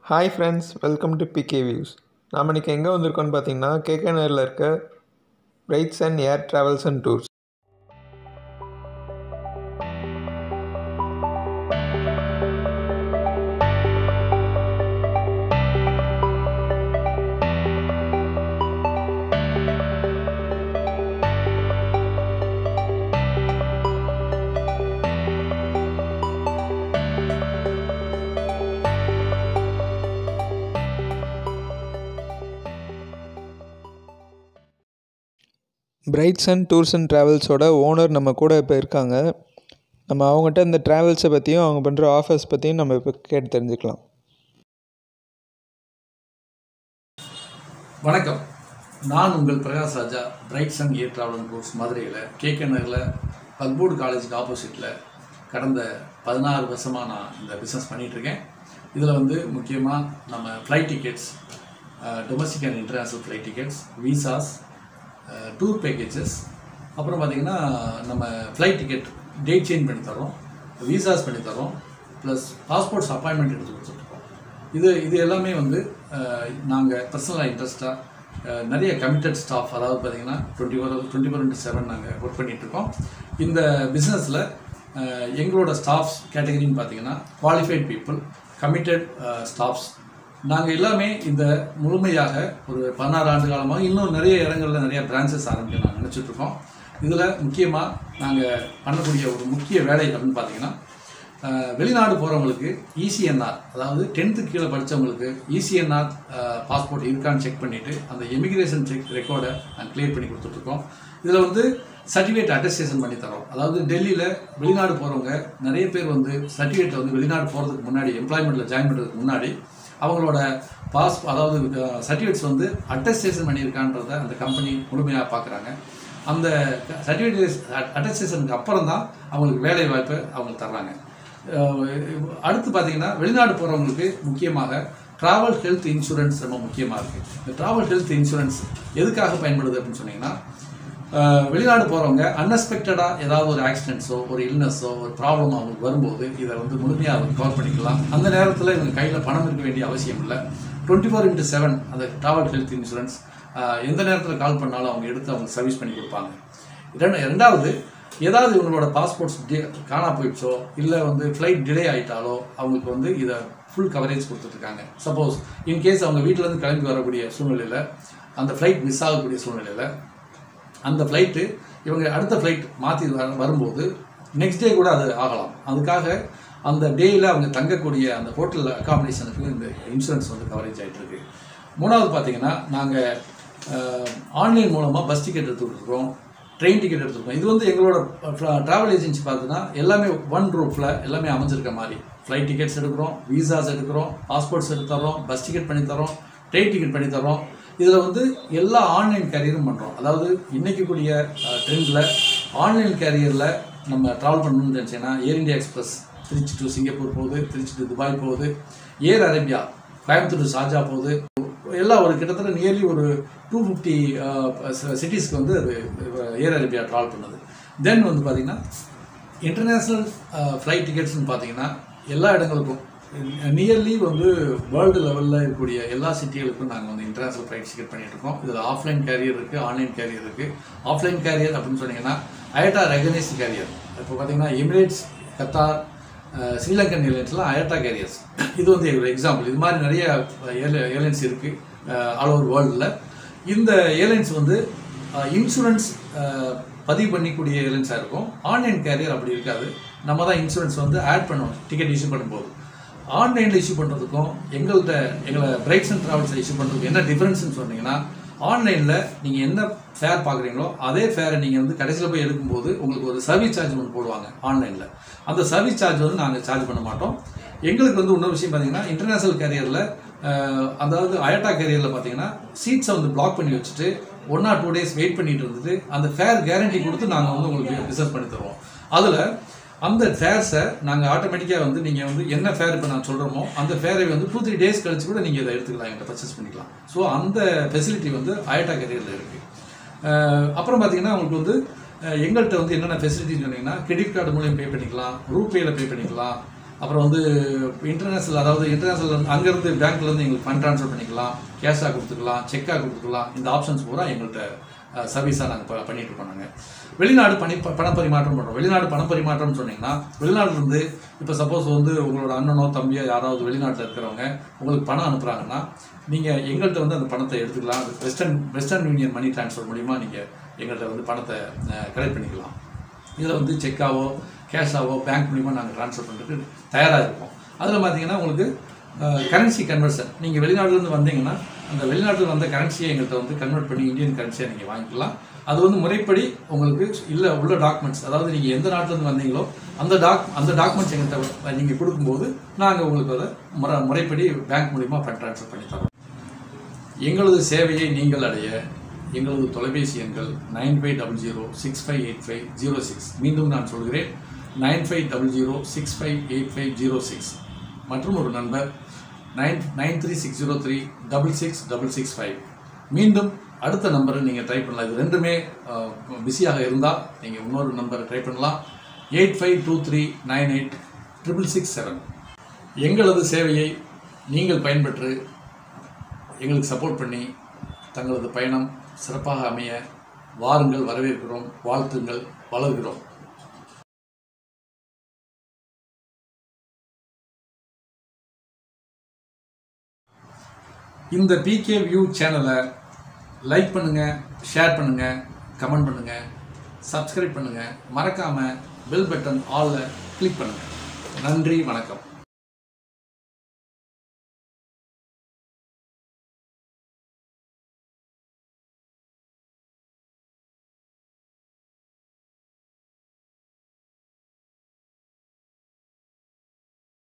hi friends welcome to PK views நாம் இன்றைக்கி எங்கே வந்திருக்கோம்னு பார்த்தீங்கன்னா கேகே நகரில் இருக்க Brights and air travels and tours Brights and tours and ட்ராவல்ஸோட ஓனர் நம்ம கூட இப்போ இருக்காங்க நம்ம அவங்ககிட்ட இந்த ட்ராவல்ஸை பற்றியும் அவங்க பண்ணுற ஆஃபர்ஸ் பற்றியும் நம்ம இப்போ கேட்டு தெரிஞ்சுக்கலாம் வணக்கம் நான் உங்கள் Prakash Raja Bright Sun Air Travel கோர்ஸ் மதுரையில் கேகே நகரில் பக்போர்டு காலேஜுக்கு ஆப்போசிட்டில் கடந்த பதினாறு வருஷமாக நான் இந்த பிஸ்னஸ் பண்ணிகிட்ருக்கேன் இதில் வந்து முக்கியமாக நம்ம flight tickets domestic and international flight tickets visas tour packages அப்புறம் பார்த்திங்கன்னா நம்ம ஃப்ளைட் டிக்கெட் டேட் சேஞ்ச் பண்ணி தரோம் விசாஸ் பண்ணி தரோம் ப்ளஸ் பாஸ்போர்ட்ஸ் அப்பாயின்மெண்ட் எடுத்து கொடுத்துட்ருக்கோம் இது இது எல்லாமே வந்து நாங்கள் பர்சனலாக இன்ட்ரெஸ்ட்டாக நிறைய கமிட்டட் ஸ்டாஃப் அதாவது பார்த்தீங்கன்னா twenty four twenty four into seven நாங்கள் ஒர்க் பண்ணிகிட்ருக்கோம் இந்த பிஸ்னஸில் எங்களோட ஸ்டாஃப்ஸ் கேட்டகரின்னு பார்த்தீங்கன்னா குவாலிஃபைட் பீப்புள் கமிட்டட் ஸ்டாஃப்ஸ் நாங்கள் எல்லாமே இந்த முழுமையாக ஒரு பதினாறு ஆண்டு காலமாக இன்னும் நிறைய இடங்களில் நிறைய பிரான்ச்சஸ் ஆரம்பிக்க நாங்கள் நினச்சிட்ருக்கோம் இதில் முக்கியமாக நாங்கள் பண்ணக்கூடிய ஒரு முக்கிய வேலை அப்படின்னு பார்த்தீங்கன்னா வெளிநாடு போகிறவங்களுக்கு இசிஎன்ஆர் அதாவது டென்த்து கீழே படித்தவங்களுக்கு இசிஎன்ஆர் பாஸ்போர்ட் இருக்கான்னு செக் பண்ணிவிட்டு அந்த எமிக்ரேஷன் செக் ரெக்கார்டை நாங்கள் கிளியர் பண்ணி கொடுத்துட்ருக்கோம் இதில் வந்து சர்டிஃபிகேட் அட்டஸ்டேஷன் பண்ணி தரோம் அதாவது டெல்லியில் வெளிநாடு போகிறவங்க நிறைய பேர் வந்து சர்டிஃபிகேட்டை வந்து வெளிநாடு போகிறதுக்கு முன்னாடி எம்ப்ளாய்மெண்ட்டில் ஜாயின் பண்ணுறதுக்கு முன்னாடி அவங்களோட பாஸ் அதாவது சர்டிஃபிகேட்ஸ் வந்து அட்டஸ்டேஷன் பண்ணியிருக்கான்றத அந்த கம்பெனி முழுமையாக பார்க்குறாங்க அந்த சர்டிஃபிகேட் அட்டஸ்டேஷனுக்கு அப்புறம் தான் அவங்களுக்கு வேலை வாய்ப்பு அவங்களுக்கு தர்றாங்க அடுத்து பார்த்தீங்கன்னா வெளிநாடு போகிறவங்களுக்கு முக்கியமாக ட்ராவல் ஹெல்த் இன்சூரன்ஸ் ரொம்ப முக்கியமாக இருக்குது இந்த ட்ராவல் ஹெல்த் இன்சூரன்ஸ் எதுக்காக பயன்படுது அப்படின்னு சொன்னீங்கன்னா வெளிநாடு போகிறவங்க அன்எக்ஸ்பெக்டடாக ஏதாவது ஒரு ஆக்சிடென்ட்ஸோ ஒரு இல்னஸோ ஒரு ப்ராப்ளம் அவங்களுக்கு வரும்போது இதை வந்து முழுமையாக அவங்க கவர் பண்ணிக்கலாம் அந்த நேரத்தில் இவங்க கையில் பணம் இருக்க வேண்டிய அவசியம் இல்லை டுவெண்ட்டி ஃபோர் இன்ட்டு செவன் அந்த ட்ராவல் ஹெல்த் இன்சூரன்ஸ் எந்த நேரத்தில் கால் பண்ணாலும் அவங்க எடுத்து அவங்க சர்வீஸ் பண்ணி கொடுப்பாங்க ரெண்டு ரெண்டாவது ஏதாவது இவங்களோட பாஸ்போர்ட்ஸ் டே காணா போயிடுச்சோ இல்லை வந்து ஃப்ளைட் டிலே ஆகிட்டாலோ அவங்களுக்கு வந்து இதை ஃபுல் கவரேஜ் கொடுத்துட்ருக்காங்க சப்போஸ் இன்கேஸ் அவங்க வீட்டிலேருந்து கிளம்பி வரக்கூடிய சூழ்நிலையில் அந்த ஃப்ளைட் மிஸ் ஆகக்கூடிய சூழ்நிலையில் அந்த ஃப்ளைட்டு இவங்க அடுத்த ஃப்ளைட் மாற்றி வர வரும்போது நெக்ஸ்ட் டே கூட அது ஆகலாம் அதுக்காக அந்த டேயில் அவங்க தங்கக்கூடிய அந்த ஹோட்டல் அக்காமடேஷனுக்கு இந்த இன்சூரன்ஸ் வந்து கவரேஜ் ஆகிட்டுருக்கு மூணாவது பார்த்தீங்கன்னா நாங்கள் ஆன்லைன் மூலமாக பஸ் டிக்கெட் எடுத்துக்கிட்டுருக்கோம் ட்ரெயின் டிக்கெட் எடுத்துருக்கோம் இது வந்து எங்களோட ட்ராவல் ஏஜென்சி பார்த்தீங்கன்னா எல்லாமே ஒன் ரூஃபில் எல்லாமே அமைஞ்சிருக்க மாதிரி ஃப்ளைட் டிக்கெட்ஸ் எடுக்கிறோம் விசாஸ் எடுக்கிறோம் பாஸ்போர்ட்ஸ் எடுத்து தரோம் பஸ் டிக்கெட் பண்ணி தரோம் ட்ரெயின் டிக்கெட் பண்ணி தரோம் இதில் வந்து எல்லா ஆன்லைன் கேரியரும் பண்ணுறோம் அதாவது இன்றைக்கி கூடிய ட்ரெண்டில் ஆன்லைன் கேரியரில் நம்ம ட்ராவல் பண்ணணும்னு நினச்சிங்கன்னா air India express Trichy to Singapore போகுது திருச்சி டு துபாய் போகுது air Arabia Coimbatore to Sharjah போகுது எல்லாம் ஒரு கிட்டத்தட்ட நியர்லி ஒரு டூ ஃபிஃப்டி சிட்டிஸ்க்கு வந்து அது ஏர் அரேபியா ட்ராவல் பண்ணுது தென் வந்து பார்த்திங்கன்னா இன்டர்நேஷ்னல் ஃப்ளைட் டிக்கெட்ஸ்னு பார்த்தீங்கன்னா எல்லா இடங்களுக்கும் நியர்லி வந்து வேர்ல்டு லெவலில் இருக்கக்கூடிய எல்லா சிட்டிகளுக்கும் நாங்கள் வந்து இன்டர்நேஷ்னல் ஃப்ளைட் டிக்கெட் பண்ணிட்டு இருக்கோம் இதில் ஆஃப்லைன் கேரியர் இருக்குது ஆன்லைன் கேரியர் இருக்குது ஆஃப்லைன் கேரியர் அப்படின்னு சொன்னீங்கன்னா அயட்டா ரெகனைஸ்ட் கேரியர் இப்போ பார்த்தீங்கன்னா எமிரேட்ஸ் கத்தார் ஸ்ரீலங்கன் ஏர்லைன்ஸ்லாம் அயட்டா கேரியர்ஸ் இது வந்து ஒரு எக்ஸாம்பிள் இது மாதிரி நிறைய ஏர்லைன்ஸ் இருக்குது ஆல் ஓவர் வேர்ல்டில் இந்த ஏர்லைன்ஸ் வந்து இன்சூரன்ஸ் பதிவு பண்ணிக்கூடிய ஏர்லைன்ஸாக இருக்கும் ஆன்லைன் கேரியர் அப்படி இருக்காது நம்ம தான் இன்சூரன்ஸ் வந்து ஆட் பண்ணுவோம் டிக்கெட் இஷ்யூ பண்ணும்போது ஆன்லைனில் இஷ்யூ பண்ணுறதுக்கும் எங்கள்கிட்ட எங்களை பிரைட்ஸ் அண்ட் ட்ராவல்ஸில் இஷ்யூ பண்ணுறதுக்கு என்ன டிஃப்ரென்ஸ்னு சொன்னீங்கன்னா ஆன்லைனில் நீங்கள் என்ன ஃபேர் பார்க்குறீங்களோ அதே ஃபேரை நீங்கள் வந்து கடைசியில் போய் எடுக்கும்போது உங்களுக்கு ஒரு சர்வீஸ் சார்ஜ் ஒன்று போடுவாங்க ஆன்லைனில் அந்த சர்வீஸ் சார்ஜ் வந்து நாங்கள் சார்ஜ் பண்ண மாட்டோம் எங்களுக்கு வந்து இன்னொரு விஷயம் பார்த்தீங்கன்னா இன்டர்நேஷ்னல் கேரியரில் அதாவது அயட்டா கேரியரில் பார்த்தீங்கன்னா சீட்ஸை வந்து பிளாக் பண்ணி வச்சுட்டு one or two days wait பண்ணிட்டு இருந்துட்டு அந்த ஃபேர் கேரண்டி கொடுத்து நாங்கள் வந்து உங்களுக்கு பிஸ்னஸ் பண்ணி தருவோம் அதில் அந்த ஃபேர்ஸை நாங்கள் ஆட்டோமேட்டிக்காக வந்து நீங்கள் வந்து என்ன ஃபேர் இப்போ நான் சொல்கிறோமோ அந்த ஃபேரை வந்து டூ த்ரீ டேஸ் கழிச்சு கூட நீங்கள் இதை எடுத்துக்கலாம் என்கிட்ட பர்ச்சேஸ் பண்ணிக்கலாம் ஸோ அந்த ஃபெசிலிட்டி வந்து அயட்டா கேரியரில் இருக்குது அப்புறம் பார்த்தீங்கன்னா உங்களுக்கு வந்து எங்கள்கிட்ட வந்து என்னென்ன ஃபெசிலிட்டின்னு சொன்னீங்கன்னா கிரெடிட் கார்டு மூலியம் பே பண்ணிக்கலாம் ரூபேயில் பே பண்ணிக்கலாம் அப்புறம் வந்து இன்டர்நேஷனல் அதாவது இன்டர்நேஷனல் அங்கேருந்து பேங்க்லேருந்து எங்களுக்கு ஃபண்ட் ட்ரான்ஸ்ஃபர் பண்ணிக்கலாம் கேஷாக கொடுத்துக்கலாம் செக்காக கொடுத்துக்கலாம் இந்த ஆப்ஷன்ஸ் பூரா எங்கள்கிட்ட சர்வீஸாக நாங்கள் பண்ணிட்டு இருக்கோம் நாங்கள் வெளிநாடு பணி ப- பணப்பரிமாற்றம் பண்ணுறோம் வெளிநாடு பணப்பரிமாற்றம்னு சொன்னீங்கன்னா வெளிநாட்டிலேருந்து இப்போ சப்போஸ் வந்து உங்களோட அண்ணனோ தம்பியோ யாராவது வெளிநாட்டில் இருக்கிறவங்க உங்களுக்கு பணம் அனுப்புகிறாங்கன்னா நீங்கள் எங்கள்கிட்ட வந்து அந்த பணத்தை எடுத்துக்கலாம் அது western western union money transfer மூலிமா நீங்கள் எங்கள்கிட்ட வந்து பணத்தை கலெக்ட் பண்ணிக்கலாம் இதில் வந்து செக்காவோ கேஷாவோ பேங்க் மூலிமா நாங்கள் ட்ரான்ஸ்ஃபர் பண்ணுறதுக்கு தயாராக இருப்போம் அதில் பார்த்தீங்கன்னா உங்களுக்கு கரன்சி கன்வர்ஷன் நீங்கள் வெளிநாட்டிலேருந்து வந்தீங்கன்னா அந்த வெளிநாட்டில் வந்த கரன்சியை எங்கள்கிட்ட வந்து கன்வெர்ட் பண்ணி இந்தியன் கரன்சியை நீங்கள் வாங்கிக்கலாம் அது வந்து முறைப்படி உங்களுக்கு இல்லை உள்ள டாக்குமெண்ட்ஸ் அதாவது நீங்கள் எந்த நாட்டிலேருந்து வந்தீங்களோ அந்த டாக் அந்த டாக்குமெண்ட்ஸ் எங்கள்கிட்ட நீங்கள் கொடுக்கும்போது நாங்கள் உங்களுக்கு அதை முறை முறைப்படி பேங்க் மூலிமா ஃபண்ட் ட்ரான்ஸ்ஃபர் பண்ணி தரோம் எங்களது சேவையை நீங்கள் அடைய எங்களது தொலைபேசி எண்கள் nine five double zero six five eight five zero six மீண்டும் நான் சொல்கிறேன் nine five double zero six five eight five zero six மற்றும் ஒரு நண்பர் nine nine three six zero three double six double six five மீண்டும் அடுத்த நம்பரை நீங்கள் ட்ரை பண்ணலாம் இது ரெண்டுமே பிஸியாக இருந்தால் நீங்கள் இன்னொரு நம்பரை ட்ரை பண்ணலாம் eight five two three nine eight triple six seven எங்களது சேவையை நீங்கள் பயன்பெற்று எங்களுக்கு சப்போர்ட் பண்ணி தங்களது பயணம் சிறப்பாக அமைய வாருங்கள் வரவேற்கிறோம் வாழ்த்துங்கள் வளர்கிறோம் இந்த பிகே வியூ சேனலை லைக் பண்ணுங்கள் ஷேர் பண்ணுங்கள் கமெண்ட் பண்ணுங்கள் சப்ஸ்கிரைப் பண்ணுங்கள் மறக்காமல் பெல் பட்டன் ஆலில் கிளிக் பண்ணுங்கள் நன்றி வணக்கம்